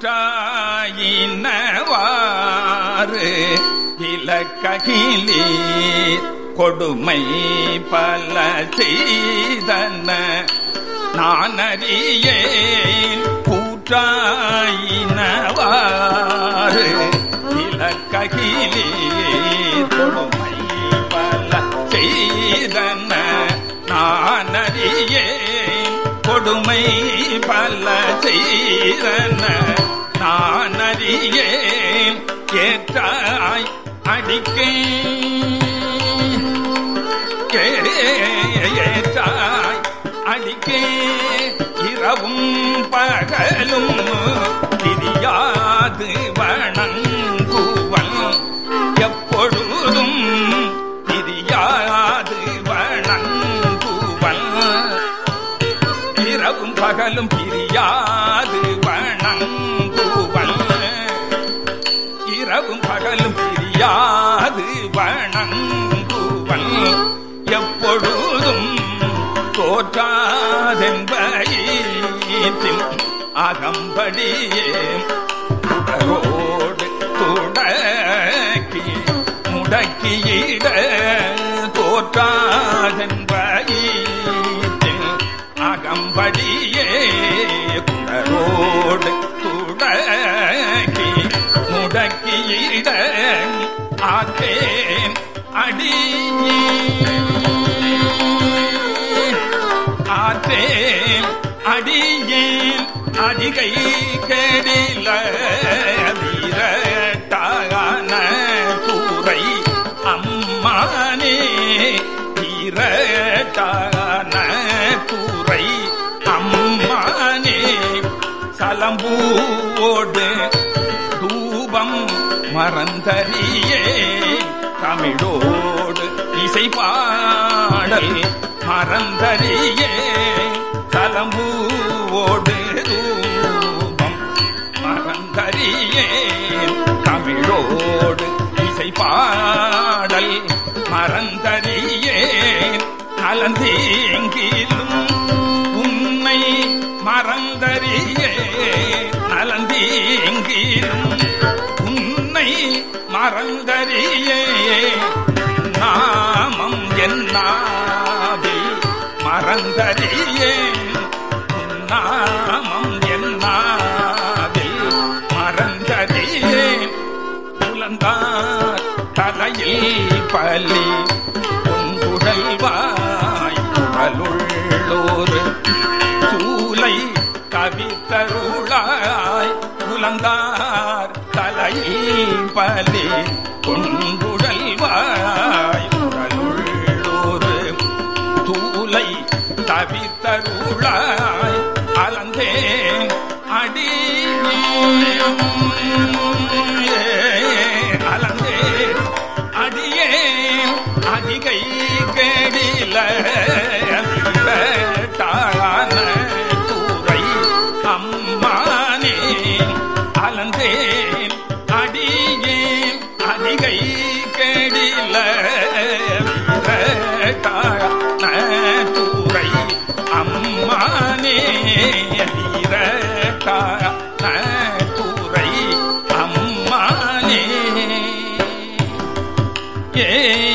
தோற்றாயினவாறு இலக்ககிலே கொடுமை பல செய்தன நான் அறியேன் கூற்றாயினவாறு இலக்ககிலே கொடுமை பல செய்தன நான் அறியேன் கொடுமை பல செய்தன நான் அறியேன் ஏற்றாய் அடிக்கே ஏற்றாய் அடிக்கே இரவும் பகலும் பிரியாது வணங்குவன் எப்பொழுதும் பிரியாது வணங்குவன் இரவும் பகலும் பிரியாது வணங்குவன் இரவும் பகலும் பிரியாது வணங்குவன் எப்பொழுதும் தோற்றாதென்பயிற்றில் அகம்படியே தொடரோடு துடக்கி முடக்கியிட தோற்றாதென்பயிற்றில் அகம்படியே குடரோடு துடக்கி முடக்கியிட ஆத்தேன் அடி ஆத்தேன் அடியேன் அதிகை கேடில வீரட்டான கூரை அம்மானே வீரட்டான கூரை அம்மானே சலம்பூவோடு தூபம் மறந்தறியே தமிழோடு இசை பாடல் மறந்தறியே தலம்பூவோடு தூபம் மறந்தறியே தமிழோடு இசை பாடல் மறந்தறியே நலந்தீங்கிலும் உன்னை மறந்தறியே நலந்தீங்கிலும் உன்னை மறந்தறியே நாமம் என்னாவில் மறந்தறியே நாமம் என்னாவில் மறந்தறியே புலந்தார் தலையில் பலி பொங்குழல்வாய் குழலுள்ளோர் சூலை கவித்தருளாய் புலந்தார் தலையில் பலி கொண்டுடல்வாய் குழலுள்ளோர் தூலை தவித்தருளாய் அலந்தேன் அடி அலந்தே அடியே அதிகை கேடில தாழான கூரை அம்மானே அலந்தேன் அடியேன் அதிகை கேடில தாழான கூரை அம்மானே வீரட்டான கூரை அம்மானே ஏ